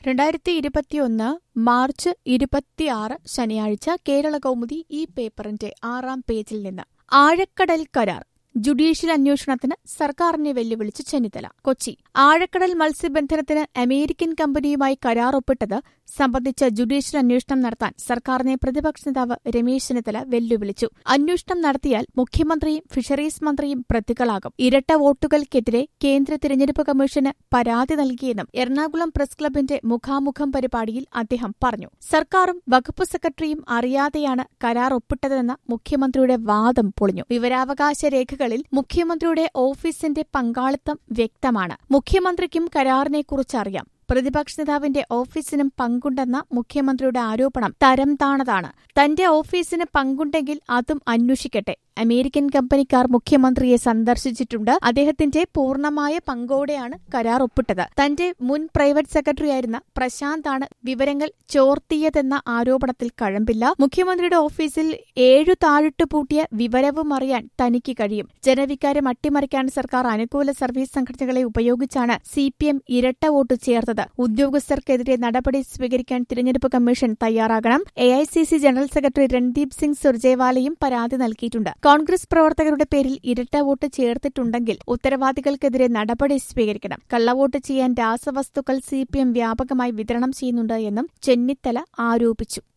രണ്ടായിരത്തി ഇരുപത്തിയൊന്ന് മാർച്ച് ഇരുപത്തിയാറ് ശനിയാഴ്ച കേരള കൗമുദി ഈ പേപ്പറിന്റെ ആറാം പേജിൽ നിന്ന് ആഴക്കടൽ കരാർ ജുഡീഷ്യൽ അന്വേഷണത്തിന് സർക്കാരിനെ വെല്ലുവിളിച്ച് ചെന്നിത്തല കൊച്ചി ആഴക്കടൽ മത്സ്യബന്ധനത്തിന് അമേരിക്കൻ കമ്പനിയുമായി കരാർ ഒപ്പിട്ടത് സംബന്ധിച്ച ജുഡീഷ്യൽ അന്വേഷണം നടത്താൻ സർക്കാരിനെ പ്രതിപക്ഷ നേതാവ് രമേശ് ചെന്നിത്തല വെല്ലുവിളിച്ചു അന്വേഷണം നടത്തിയാൽ മുഖ്യമന്ത്രിയും ഫിഷറീസ് മന്ത്രിയും പ്രതികളാകും ഇരട്ട വോട്ടുകൾക്കെതിരെ കേന്ദ്ര തിരഞ്ഞെടുപ്പ് കമ്മീഷന് പരാതി നൽകിയെന്നും എറണാകുളം പ്രസ് ക്ലബിന്റെ മുഖാമുഖം പരിപാടിയിൽ അദ്ദേഹം പറഞ്ഞു സർക്കാരും വകുപ്പ് സെക്രട്ടറിയും അറിയാതെയാണ് കരാർ ഒപ്പിട്ടതെന്ന മുഖ്യമന്ത്രിയുടെ വാദം പൊളിഞ്ഞു വിവരാവകാശ രേഖകളിൽ മുഖ്യമന്ത്രിയുടെ ഓഫീസിന്റെ പങ്കാളിത്തം വ്യക്തമാണ് മുഖ്യമന്ത്രിക്കും കരാറിനെക്കുറിച്ച് അറിയാം പ്രതിപക്ഷ നേതാവിന്റെ ഓഫീസിനും പങ്കുണ്ടെന്ന മുഖ്യമന്ത്രിയുടെ ആരോപണം തരം താണതാണ് തന്റെ ഓഫീസിന് പങ്കുണ്ടെങ്കിൽ അതും അന്വേഷിക്കട്ടെ അമേരിക്കൻ കമ്പനിക്കാർ മുഖ്യമന്ത്രിയെ സന്ദർശിച്ചിട്ടുണ്ട് അദ്ദേഹത്തിന്റെ പൂർണ്ണമായ പങ്കോടെയാണ് കരാർ ഒപ്പിട്ടത് തന്റെ മുൻ പ്രൈവറ്റ് സെക്രട്ടറിയായിരുന്ന പ്രശാന്താണ് വിവരങ്ങൾ ചോർത്തിയതെന്ന ആരോപണത്തിൽ കഴമ്പില്ല മുഖ്യമന്ത്രിയുടെ ഓഫീസിൽ ഏഴു താഴിട്ട് പൂട്ടിയ വിവരവും അറിയാൻ തനിക്ക് കഴിയും ജനവികാരം അട്ടിമറിക്കാൻ സർക്കാർ അനുകൂല സർവീസ് സംഘടനകളെ ഉപയോഗിച്ചാണ് സി പി എം ഇരട്ട വോട്ട് ചേർത്തത് ഉദ്യോഗസ്ഥർക്കെതിരെ നടപടി സ്വീകരിക്കാൻ തിരഞ്ഞെടുപ്പ് കമ്മീഷൻ തയ്യാറാകണം A I C C general secretary Randeep Singh സുർജേവാലയും പരാതി നൽകിയിട്ടുണ്ട് കോൺഗ്രസ് പ്രവർത്തകരുടെ പേരിൽ ഇരട്ട വോട്ട് ചേർത്തിട്ടുണ്ടെങ്കിൽ ഉത്തരവാദികൾക്കെതിരെ നടപടി സ്വീകരിക്കണം കള്ളവോട്ട് ചെയ്യാൻ രാസവസ്തുക്കൾ സി വ്യാപകമായി വിതരണം ചെയ്യുന്നുണ്ട് എന്നും ചെന്നിത്തല ആരോപിച്ചു